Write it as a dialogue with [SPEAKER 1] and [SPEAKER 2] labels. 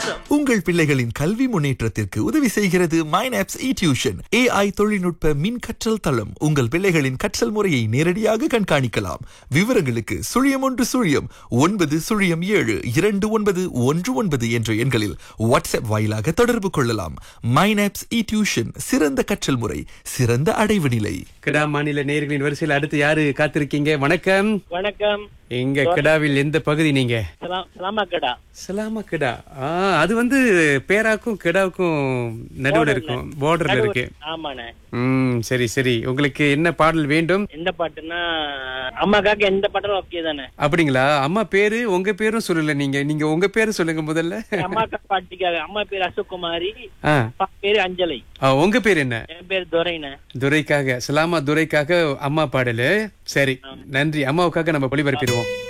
[SPEAKER 1] முன்னேற்றம்
[SPEAKER 2] உங்கள் பிள்ளைகளின் கல்வி முன்னேற்றத்திற்கு உதவி செய்கிறது மைனாப்ஸ் இ டியூஷன் ஏஐ தொழில்நுட்ப மின் கற்றல் தளம் உங்கள் பிள்ளைகளின் கற்றல் முறையை நேரடியாக கண்காணிக்கலாம் விவரங்களுக்கு சுழியம் ஒன்று சுழியம் ஒன்பது சுழியம் ஏழு இரண்டு ஒன்பது ஒன்று ஒன்பது என்ற எண்களில் வாட்ஸ்அப் வாயிலாக தொடர்பு கொள்ளலாம் மைனாப்ஸ் இ டியூஷன் சிறந்த கற்றல் முறை சிறந்த அடைவு நிலை
[SPEAKER 3] கிடா மாநில நேயர்களின் வரிசையில் அடுத்து யாரு காத்திருக்கீங்க வணக்கம்
[SPEAKER 4] வணக்கம்
[SPEAKER 3] எங்க கிடாவில் எந்த பகுதி நீங்க
[SPEAKER 4] சலாம் சலாமா கடா
[SPEAKER 3] சலாமா கிடா ஆ அது வந்து பேராக்கும் கிடாவுக்கும் நடுவுல இருக்கும் பார்டர்ல இருக்கு
[SPEAKER 4] ஆமாண்ணே
[SPEAKER 3] ம் சரி சரி உங்களுக்கு என்ன பாடல் வேண்டும்
[SPEAKER 4] எந்த பாட்டுன்னா அம்மாக்காக எந்த பாட்டும் ஓகே தானே
[SPEAKER 3] அப்படிங்களா அம்மா பேரு உங்க பேரும் சொல்லல நீங்க நீங்க உங்க பேரு சொல்லுங்க முதல்ல
[SPEAKER 4] அம்மாக்கா பாட்டுக்காக அம்மா பேர் அசோக்குமாரி
[SPEAKER 3] ஆ
[SPEAKER 4] அப்பா பேரு அஞ்சலை
[SPEAKER 3] ஆ, உங்க பேர் என்ன
[SPEAKER 4] என் பேர் துரைண்ணே
[SPEAKER 3] துரைக்காக சலாமா துரைக்காக அம்மா பாடலு சரி நன்றி அம்மாவுக்காக நம்ம ஒளிபரப்பிடுவோம்